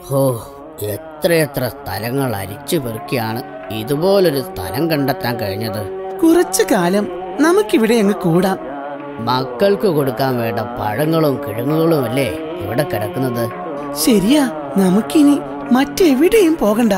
ഹോ എത്രയെത്ര സ്ഥലങ്ങൾ അരിച്ചു പെറുക്കിയാണ് ഇതുപോലൊരു സ്ഥലം കണ്ടെത്താൻ കഴിഞ്ഞത് കുറച്ചു കാലം നമുക്കിവിടെ അങ്ങ് കൂടാം മക്കൾക്ക് കൊടുക്കാൻ വേണ്ട പഴങ്ങളും കിഴങ്ങുകളും അല്ലേ ഇവിടെ കിടക്കുന്നത് ശരിയാ നമുക്കിനി മറ്റെവിടെയും പോകണ്ട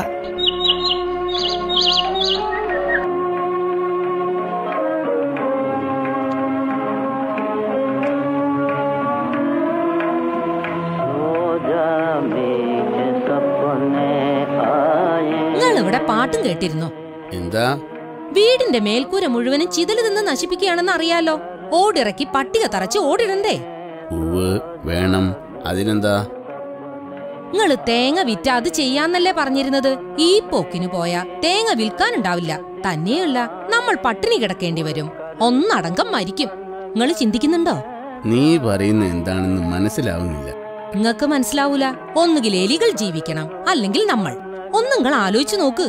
നിങ്ങൾ ഇവിടെ പാട്ടും കേട്ടിരുന്നോ എന്താ വീടിന്റെ മേൽക്കൂര മുഴുവനും ചിതല് നിന്ന് നശിപ്പിക്കുകയാണെന്ന് അറിയാലോ ഓടിറക്കി പട്ടിക തറച്ച് ഓടിടണ്ടേ ഉവ് വേണം അതിനെന്താ നിങ്ങള് തേങ്ങ വിറ്റ അത് ചെയ്യാന്നല്ലേ പറഞ്ഞിരുന്നത് ഈ പോക്കിന് പോയാ തേങ്ങ വിൽക്കാനുണ്ടാവില്ല തന്നെയല്ല നമ്മൾ പട്ടിണി കിടക്കേണ്ടി വരും ഒന്നടങ്കം മരിക്കും നിങ്ങൾ ചിന്തിക്കുന്നുണ്ടോ നീ പറയുന്ന എന്താണെന്ന് മനസ്സിലാവുന്നില്ല നിങ്ങൾക്ക് മനസ്സിലാവൂല ഒന്നുകിൽ എലികൾ ജീവിക്കണം അല്ലെങ്കിൽ നമ്മൾ ഒന്ന് നിങ്ങൾ ആലോചിച്ചു നോക്ക്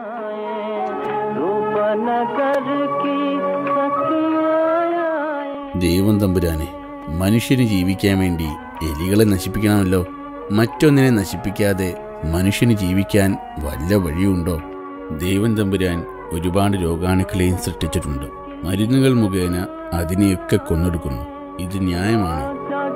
ദൈവം തമ്പുരാനെ മനുഷ്യന് ജീവിക്കാൻ വേണ്ടി എലികളെ നശിപ്പിക്കണമല്ലോ മറ്റൊന്നിനെ നശിപ്പിക്കാതെ മനുഷ്യന് ജീവിക്കാൻ വല്ല വഴിയുണ്ടോ ദൈവം തമ്പുരാൻ ഒരുപാട് രോഗാണുക്കളെയും സൃഷ്ടിച്ചിട്ടുണ്ട് മരുന്നുകൾ മുഖേന അതിനെയൊക്കെ കൊന്നെടുക്കുന്നു ഇത് ന്യായമാണ്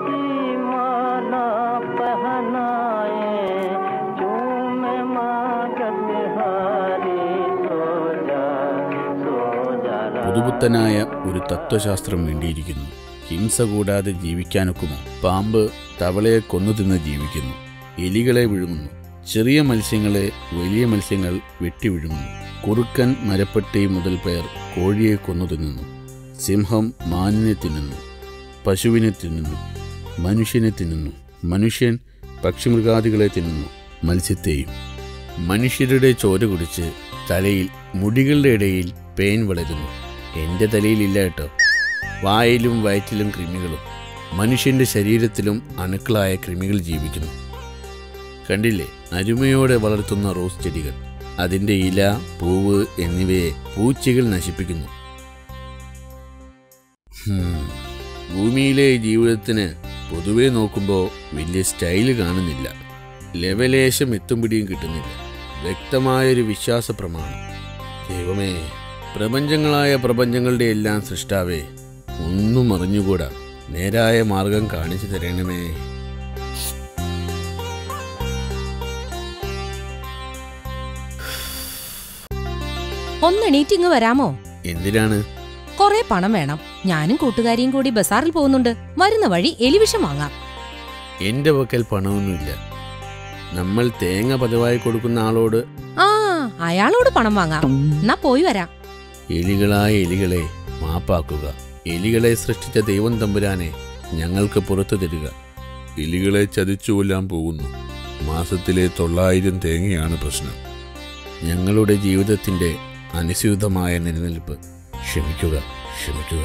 പുതുപുത്തനായ ഒരു തത്വശാസ്ത്രം വേണ്ടിയിരിക്കുന്നു ഹിംസ കൂടാതെ ജീവിക്കാനൊക്കുമോ പാമ്പ് തവളയെ കൊന്നു തിന്ന് ജീവിക്കുന്നു എലികളെ വിഴുങ്ങുന്നു ചെറിയ മത്സ്യങ്ങളെ വലിയ മത്സ്യങ്ങൾ വെട്ടി വിഴുങ്ങുന്നു കുറുക്കൻ മരപ്പട്ടി മുതൽ പേർ കോഴിയെ കൊന്നു തിന്നുന്നു സിംഹം മാനിനെ തിന്നുന്നു പശുവിനെ തിന്നുന്നു മനുഷ്യനെ തിന്നുന്നു മനുഷ്യൻ പക്ഷിമൃഗാദികളെ തിന്നുന്നു മത്സ്യത്തെയും മനുഷ്യരുടെ ചോര കുടിച്ച് തലയിൽ മുടികളുടെ ഇടയിൽ പേൻ വളരുന്നു എൻ്റെ തലയിലില്ല കേട്ടോ വായിലും വയറ്റിലും കൃമികളും മനുഷ്യന്റെ ശരീരത്തിലും അണുക്കളായ കൃമികൾ ജീവിക്കുന്നു കണ്ടില്ലേ അരുമയോടെ വളർത്തുന്ന റോസ് ചെടികൾ അതിൻ്റെ ഇല പൂവ് എന്നിവയെ പൂച്ചകൾ നശിപ്പിക്കുന്നു ഹും, ഭൂമിയിലെ ജീവിതത്തിന് പൊതുവെ നോക്കുമ്പോൾ വലിയ സ്റ്റൈല് കാണുന്നില്ല ലെവലേശം എത്തും പിടിയും കിട്ടുന്നില്ല വ്യക്തമായൊരു വിശ്വാസ പ്രമാണം ദൈവമേ പ്രപഞ്ചങ്ങളായ പ്രപഞ്ചങ്ങളുടെ എല്ലാം സൃഷ്ടാവേ ഒന്നും അറിഞ്ഞുകൂടാ നേരായ മാർഗം കാണിച്ചു തരണമേ ഒന്നെണീറ്റിങ് വരാമോ എന്തിനാണ് കൊറേ പണം വേണം ഞാനും കൂട്ടുകാരിയും കൂടി ബസാറിൽ പോകുന്നുണ്ട് വരുന്ന വഴി എലിവിഷം വാങ്ങാം എന്റെ പക്കൽ പണമൊന്നുമില്ല നമ്മൾ തേങ്ങ പതിവായി കൊടുക്കുന്ന ആളോട് ആ അയാളോട് പണം വാങ്ങാം എന്നാ പോയി വരാം എലികളായ എലികളെ മാപ്പാക്കുക എലികളെ സൃഷ്ടിച്ച ദൈവം തമ്പുരാനെ ഞങ്ങൾക്ക് പുറത്തു തരിക എലികളെ ചതിച്ചു കൊല്ലാൻ പോകുന്നു മാസത്തിലെ തൊള്ളായിരം തേങ്ങയാണ് പ്രശ്നം ഞങ്ങളുടെ ജീവിതത്തിന്റെ അനുസ്യൂതമായ നിലനിൽപ്പ് ക്ഷമിക്കുക ക്ഷമിക്കുക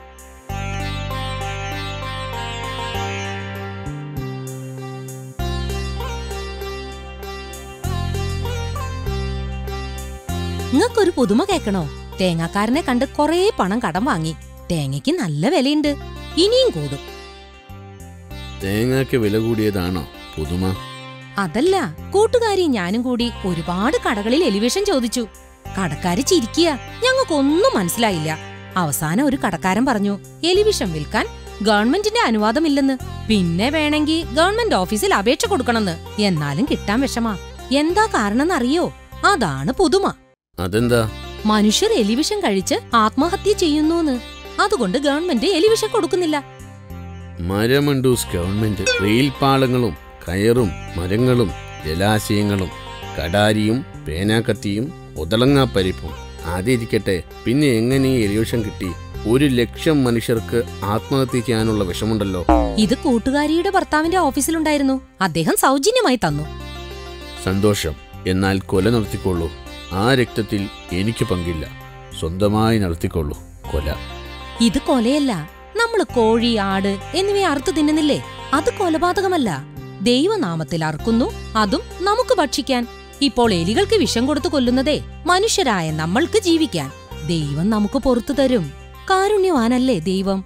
നിങ്ങൾക്കൊരു പുതുമ കേക്കണോ തേങ്ങാക്കാരനെ കണ്ട് കൊറേ പണം കടം വാങ്ങി തേങ്ങയ്ക്ക് നല്ല വിലയുണ്ട് ഇനിയും കൂടും തേങ്ങയ്ക്ക് വില കൂടിയതാണോ പുതുമ അതല്ല കൂട്ടുകാരി ഞാനും കൂടി ഒരുപാട് കടകളിൽ എലിവേഷൻ ചോദിച്ചു കടക്കാര് ചിരിക്കുക ഞങ്ങൾക്കൊന്നും മനസ്സിലായില്ല അവസാനം ഒരു കടക്കാരൻ പറഞ്ഞു എലിവിഷം വിൽക്കാൻ ഗവൺമെന്റിന്റെ അനുവാദമില്ലെന്ന് പിന്നെ വേണമെങ്കിൽ ഗവൺമെന്റ് ഓഫീസിൽ അപേക്ഷ കൊടുക്കണമെന്ന് എന്നാലും കിട്ടാൻ വിഷമാ എന്താ കാരണം അറിയോ അതാണ് പുതുമ അതെന്താ മനുഷ്യർ എലിവിഷം കഴിച്ച് ആത്മഹത്യ ചെയ്യുന്നൂന്ന് അതുകൊണ്ട് ഗവൺമെന്റ് എലിവിഷം കൊടുക്കുന്നില്ല മരമണ്ടൂസ് ഗവൺമെന്റ് റെയിൽപാളങ്ങളും കയറും മരങ്ങളും ജലാശയങ്ങളും കടാരിയും പേനാക്കത്തിയും ഉതളങ്ങാപ്പരിപ്പും അതിരിക്കട്ടെ പിന്നെ എങ്ങനെ ഈ എലിവിഷം കിട്ടി ഒരു ലക്ഷം മനുഷ്യർക്ക് ആത്മഹത്യ ചെയ്യാനുള്ള വിഷമുണ്ടല്ലോ ഇത് കൂട്ടുകാരിയുടെ ഭർത്താവിന്റെ ഓഫീസിലുണ്ടായിരുന്നു അദ്ദേഹം സൗജന്യമായി തന്നു സന്തോഷം എന്നാൽ കൊല നടത്തിക്കൊള്ളൂ ആ രക്തത്തിൽ എനിക്ക് പങ്കില്ല സ്വന്തമായി നടത്തിക്കൊള്ളൂ കൊല ഇത് കൊലയല്ല നമ്മൾ കോഴി ആട് എന്നിവയെ അറുത്തു തിന്നുന്നില്ലേ അത് കൊലപാതകമല്ല ദൈവനാമത്തിൽ അറുക്കുന്നു അതും നമുക്ക് ഭക്ഷിക്കാൻ ഇപ്പോൾ എലികൾക്ക് വിഷം കൊടുത്തു കൊല്ലുന്നതേ മനുഷ്യരായ നമ്മൾക്ക് ജീവിക്കാൻ ദൈവം നമുക്ക് പുറത്തു തരും കാരുണ്യവാനല്ലേ ദൈവം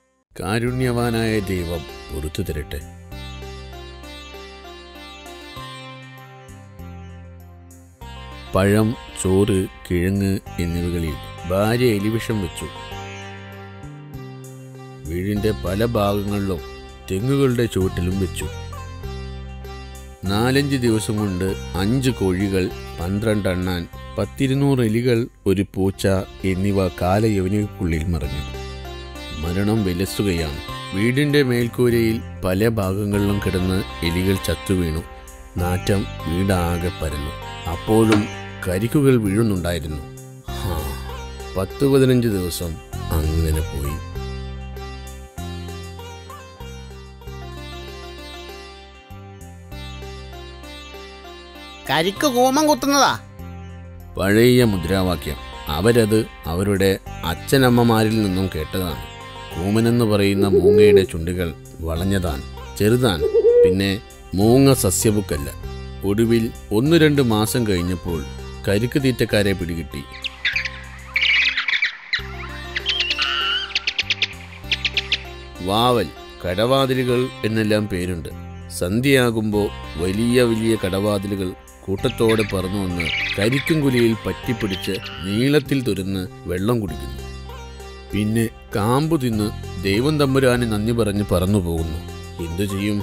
കാരുണ്യവാനായ ദൈവം പൊറത്തു തരട്ടെ പഴം ചോറ് കിഴങ്ങ് എന്നിവകളിൽ ഭാര്യ എലിവിഷം വെച്ചു വീടിന്റെ പല ഭാഗങ്ങളിലും തെങ്ങുകളുടെ ചുവട്ടിലും വെച്ചു നാലഞ്ച് ദിവസം കൊണ്ട് അഞ്ച് കോഴികൾ പന്ത്രണ്ട് എണ്ണാൻ പത്തിരുന്നൂറ് എലികൾ ഒരു പൂച്ച എന്നിവ കാലയവനിക്കുള്ളിൽ മറഞ്ഞു മരണം വിലസുകയാണ് വീടിന്റെ മേൽക്കൂരയിൽ പല ഭാഗങ്ങളിലും കിടന്ന് എലികൾ ചത്തുവീണു നാറ്റം വീടാകെ പരന്നു അപ്പോഴും കരിക്കുകൾ വീഴുന്നുണ്ടായിരുന്നു ഹാ, പത്ത് പതിനഞ്ച് ദിവസം അങ്ങനെ പോയി കരിക്ക് കൂമം കുത്തുന്നതാ പഴയ മുദ്രാവാക്യം അവരത് അവരുടെ അച്ഛനമ്മമാരിൽ നിന്നും കേട്ടതാണ് കൂമനെന്ന് പറയുന്ന മൂങ്ങയുടെ ചുണ്ടുകൾ വളഞ്ഞതാണ് ചെറുതാണ് പിന്നെ മൂങ്ങ സസ്യബുക്കല്ല ഒടുവിൽ ഒന്ന് രണ്ട് മാസം കഴിഞ്ഞപ്പോൾ കരിക്ക് തീറ്റക്കാരെ പിടികിട്ടി വാവൽ കടവാതിലുകൾ എന്നെല്ലാം പേരുണ്ട് സന്ധ്യയാകുമ്പോൾ വലിയ വലിയ കടവാതിലുകൾ കൂട്ടത്തോടെ പറന്നു വന്ന് കരിക്കും കുലിയിൽ പറ്റിപ്പിടിച്ച് നീളത്തിൽ തുരന്ന് വെള്ളം കുടിക്കുന്നു പിന്നെ കാമ്പു തിന്ന് ദൈവം തമ്പുരാന് നന്ദി പറഞ്ഞ് പറന്നു പോകുന്നു എന്തു ചെയ്യും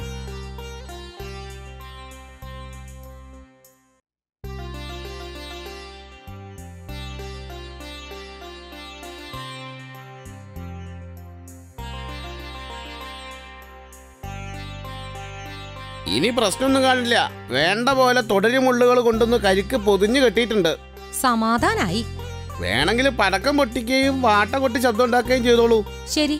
ഇനി പ്രശ്നമൊന്നും കാണില്ല വേണ്ട പോലെ തുടരി മുള്ളുകൾ കൊണ്ടൊന്ന് കരിക്ക് പൊതിഞ്ഞു കെട്ടിയിട്ടുണ്ട് സമാധാനായി വേണമെങ്കിൽ പടക്കം പൊട്ടിക്കുകയും വാട്ട കൊട്ടി ശബ്ദം ഉണ്ടാക്കുകയും ചെയ്തോളൂ ശരി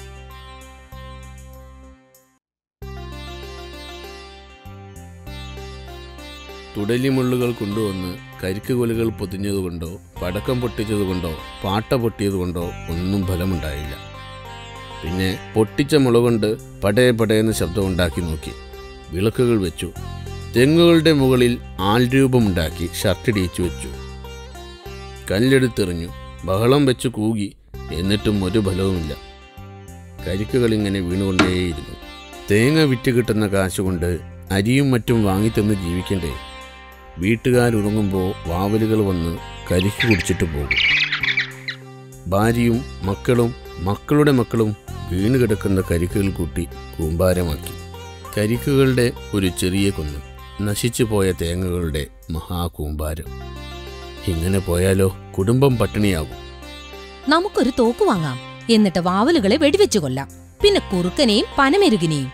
തുടലിമുള്ളുകൾ കൊണ്ടുവന്ന് കരിക്ക് കൊലുകൾ പൊതിഞ്ഞതുകൊണ്ടോ പടക്കം പൊട്ടിച്ചതുകൊണ്ടോ പാട്ട പൊട്ടിയതുകൊണ്ടോ ഒന്നും ഫലമുണ്ടായില്ല പിന്നെ പൊട്ടിച്ച മുളകൊണ്ട് പടേ പടയെന്ന് ശബ്ദമുണ്ടാക്കി നോക്കി വിളക്കുകൾ വെച്ചു തെങ്ങുകളുടെ മുകളിൽ ആൾരൂപമുണ്ടാക്കി ഷർട്ടിടിച്ചു വെച്ചു കല്ലെടുത്തെറിഞ്ഞു ബഹളം വെച്ച് കൂകി എന്നിട്ടും ഒരു ഫലവുമില്ല കരിക്കുകൾ ഇങ്ങനെ വീണുകൊണ്ടേയിരുന്നു തേങ്ങ വിറ്റ് കിട്ടുന്ന കാശുകൊണ്ട് അരിയും മറ്റും വാങ്ങിത്തന്ന് ജീവിക്കണ്ടേ വീട്ടുകാരുറങ്ങുമ്പോൾ വാവലുകൾ വന്ന് കരിക്ക് കുടിച്ചിട്ട് പോകും ഭാര്യയും മക്കളും മക്കളുടെ മക്കളും വീണ് കിടക്കുന്ന കരിക്കുകൾ കൂട്ടി കൂമ്പാരമാക്കി കരിക്കുകളുടെ ഒരു ചെറിയ കുന്ന് നശിച്ചു പോയ തേങ്ങകളുടെ മഹാകൂമ്പാരം ഇങ്ങനെ പോയാലോ കുടുംബം പട്ടിണിയാകും നമുക്കൊരു തോക്ക് വാങ്ങാം എന്നിട്ട് വാവലുകളെ വെടിവെച്ചു കൊല്ലാം പിന്നെ കുറുക്കനെയും പനമെരുകിനെയും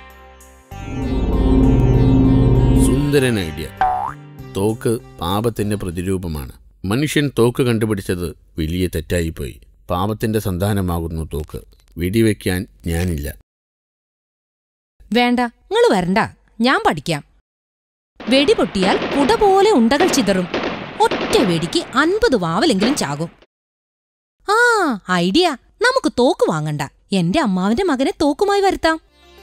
സുന്ദരൻ ഐഡിയ തോക്ക് പാപത്തിന്റെ പ്രതിരൂപമാണ് മനുഷ്യൻ തോക്ക് കണ്ടുപിടിച്ചത് വലിയ തെറ്റായിപ്പോയി പാപത്തിന്റെ സന്താനമാകുന്നു തോക്ക് വെടിവെക്കാൻ ഞാനില്ല വേണ്ട നിങ്ങൾ വരണ്ട ഞാൻ പഠിക്കാം വെടി പൊട്ടിയാൽ കുട പോലെ ഉണ്ടകൾ ചിതറും ഒറ്റ വെടിക്ക് അൻപത് വാവലെങ്കിലും ചാകും ആ ഐഡിയ നമുക്ക് തോക്ക് വാങ്ങണ്ട എന്റെ അമ്മാവന്റെ മകനെ തോക്കുമായി വരുത്താം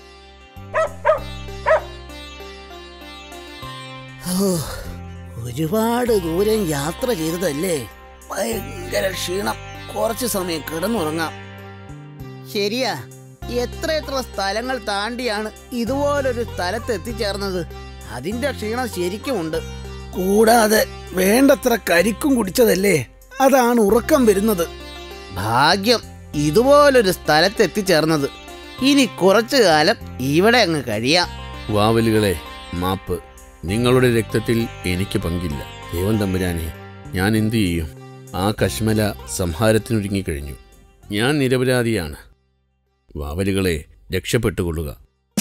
ഒരുപാട് ദൂരം യാത്ര ചെയ്തതല്ലേ ഭയങ്കര ക്ഷീണം കുറച്ചു സമയം കിടന്നുറങ്ങാം ശരിയാ എത്ര എത്ര സ്ഥലങ്ങൾ താണ്ടിയാണ് ഇതുപോലൊരു സ്ഥലത്ത് എത്തിച്ചേർന്നത് അതിന്റെ ക്ഷീണം ശരിക്കുമുണ്ട് കൂടാതെ വേണ്ടത്ര കരിക്കും കുടിച്ചതല്ലേ അതാണ് ഉറക്കം വരുന്നത് ഭാഗ്യം ഇതുപോലൊരു സ്ഥലത്ത് എത്തിച്ചേർന്നത് ഇനി കുറച്ചു കാലം ഇവിടെ അങ്ങ് കഴിയാം വാവലുകളെ മാപ്പ് നിങ്ങളുടെ രക്തത്തിൽ എനിക്ക് പങ്കില്ല ദൈവം തമ്പുരാനെ ഞാൻ എന്തു ചെയ്യും ആ കശ്മല സംഹാരത്തിനൊരുങ്ങിക്കഴിഞ്ഞു ഞാൻ നിരപരാധിയാണ് വാവലുകളെ രക്ഷപ്പെട്ടുകൊള്ളുക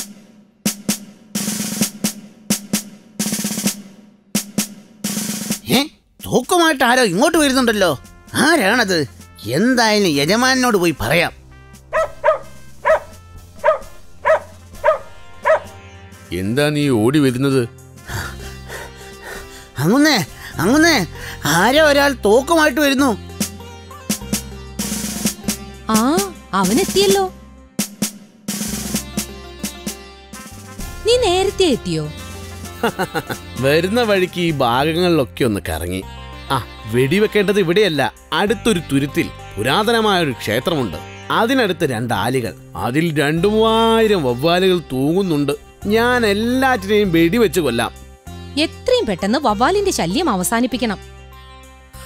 ഏ തൂക്കമായിട്ട് ആരോ ഇങ്ങോട്ട് വരുന്നുണ്ടല്ലോ ആരാണത് എന്തായാലും യജമാനോട് പോയി പറയാം എന്താ നീ ഓടി വരുന്നത് അങ്ങനെ അങ്ങനെ ആരോ ഒരാൾ തോക്കുമായിട്ട് വരുന്നു ആ അവനെത്തിയല്ലോ നീ നേരത്തെ എത്തിയോ വരുന്ന വഴിക്ക് ഈ ഭാഗങ്ങളിലൊക്കെ ഒന്ന് കറങ്ങി ആ വെടിവെക്കേണ്ടത് ഇവിടെയല്ല അടുത്തൊരു തുരുത്തിൽ പുരാതനമായ ഒരു ക്ഷേത്രമുണ്ട് അതിനടുത്ത് രണ്ട് ആലികൾ അതിൽ രണ്ടു മൂവായിരം വവ്വാലുകൾ തൂങ്ങുന്നുണ്ട് ഞാൻ എല്ലാറ്റിനെയും വെടിവെച്ച് കൊല്ലാം എത്രയും പെട്ടെന്ന് വവ്വാലിന്റെ ശല്യം അവസാനിപ്പിക്കണം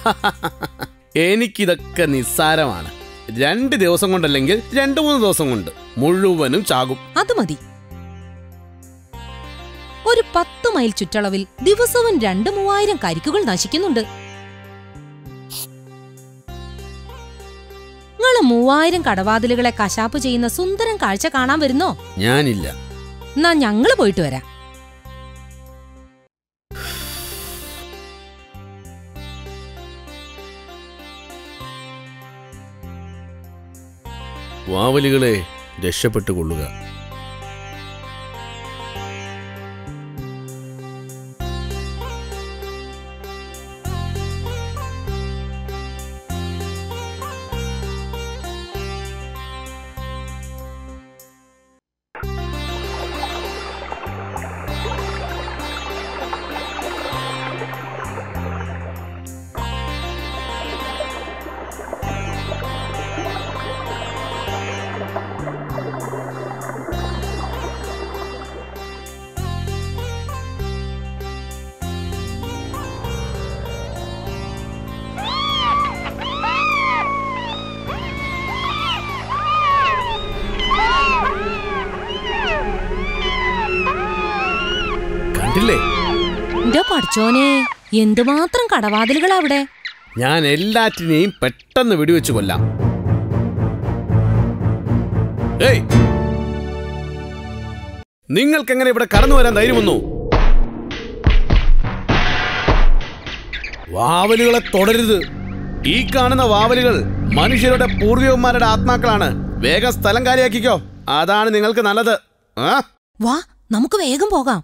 എനിക്കിതൊക്കെ നിസ്സാരമാണ് രണ്ട് ദിവസം കൊണ്ടല്ലെങ്കിൽ രണ്ട് മൂന്ന് ദിവസം കൊണ്ട് മുഴുവനും ചാകും അത് മതി ഒരു പത്ത് മൈൽ ചുറ്റളവിൽ ദിവസവും രണ്ട് മൂവായിരം കരിക്കുകൾ നശിക്കുന്നുണ്ട് നിങ്ങള് മൂവായിരം കടവാതിലുകളെ കശാപ്പ് ചെയ്യുന്ന സുന്ദരം കാഴ്ച കാണാൻ വരുന്നോ ഞാനില്ല എന്നാ ഞങ്ങള് പോയിട്ട് വരാം വാവലികളെ രക്ഷപ്പെട്ടുകൊള്ളുക കണ്ടില്ലേ എന്റെ പഠിച്ചോനെ എന്തുമാത്രം കടവാതിലുകളാ അവിടെ ഞാൻ എല്ലാറ്റിനെയും പെട്ടെന്ന് വെടിവെച്ച് കൊല്ലാം ഏയ് നിങ്ങൾക്കെങ്ങനെ ഇവിടെ കടന്നു വരാൻ ധൈര്യം വന്നു വാവലുകളെ തുടരുത് ഈ കാണുന്ന വാവലുകൾ മനുഷ്യരുടെ പൂർവികന്മാരുടെ ആത്മാക്കളാണ് വേഗം സ്ഥലം കാര്യാക്കിക്കോ അതാണ് നിങ്ങൾക്ക് നല്ലത് ആ വാ നമുക്ക് വേഗം പോകാം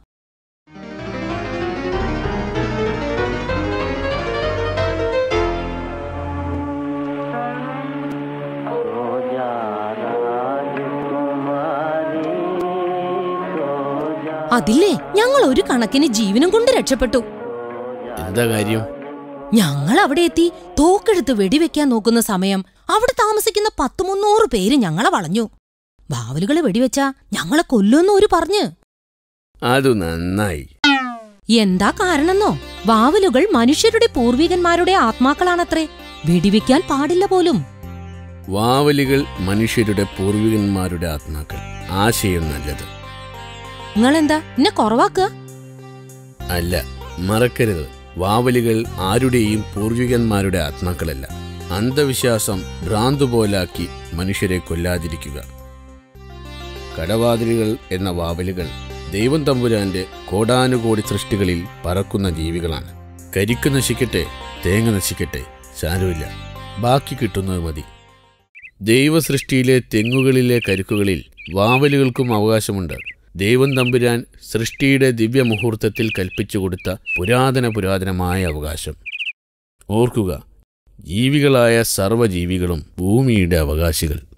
അതില്ലേ ഞങ്ങൾ ഒരു കണക്കിന് ജീവനും കൊണ്ട് രക്ഷപ്പെട്ടു എന്താ കാര്യം ഞങ്ങൾ അവിടെ എത്തി തോക്കെടുത്ത് വെടിവെക്കാൻ നോക്കുന്ന സമയം അവിടെ താമസിക്കുന്ന പത്ത് മുന്നൂറ് പേര് ഞങ്ങളെ വളഞ്ഞു വാവലുകളെ വെടിവെച്ചാ ഞങ്ങളെ കൊല്ലുമെന്ന് ഒരു പറഞ്ഞ് അത് നന്നായി എന്താ കാരണമെന്നോ വാവലുകൾ മനുഷ്യരുടെ പൂർവികന്മാരുടെ ആത്മാക്കളാണത്രേ വെടിവെക്കാൻ പാടില്ല പോലും വാവലികൾ മനുഷ്യരുടെ പൂർവികന്മാരുടെ ആത്മാക്കൾ ആശയം നല്ലത് നിങ്ങളെന്താ എന്നെ കുറവാക്കുക അല്ല മറക്കരുത് വാവലികൾ ആരുടെയും പൂർവികന്മാരുടെ ആത്മാക്കളല്ല അന്ധവിശ്വാസം ഭ്രാന്തുപോലാക്കി മനുഷ്യരെ കൊല്ലാതിരിക്കുക കടവാതിലുകൾ എന്ന വാവലുകൾ ദൈവം തമ്പുരാന്റെ കോടാനുകോടി സൃഷ്ടികളിൽ പറക്കുന്ന ജീവികളാണ് കരിക്ക് നശിക്കട്ടെ തേങ്ങ നശിക്കട്ടെ സാരമില്ല ബാക്കി കിട്ടുന്നത് മതി ദൈവസൃഷ്ടിയിലെ തെങ്ങുകളിലെ കരുക്കുകളിൽ വാവലുകൾക്കും അവകാശമുണ്ട് ദൈവം തമ്പുരാൻ സൃഷ്ടിയുടെ ദിവ്യമുഹൂർത്തത്തിൽ കൽപ്പിച്ചു കൊടുത്ത പുരാതന പുരാതനമായ അവകാശം ഓർക്കുക ജീവികളായ സർവ്വജീവികളും ഭൂമിയുടെ അവകാശികൾ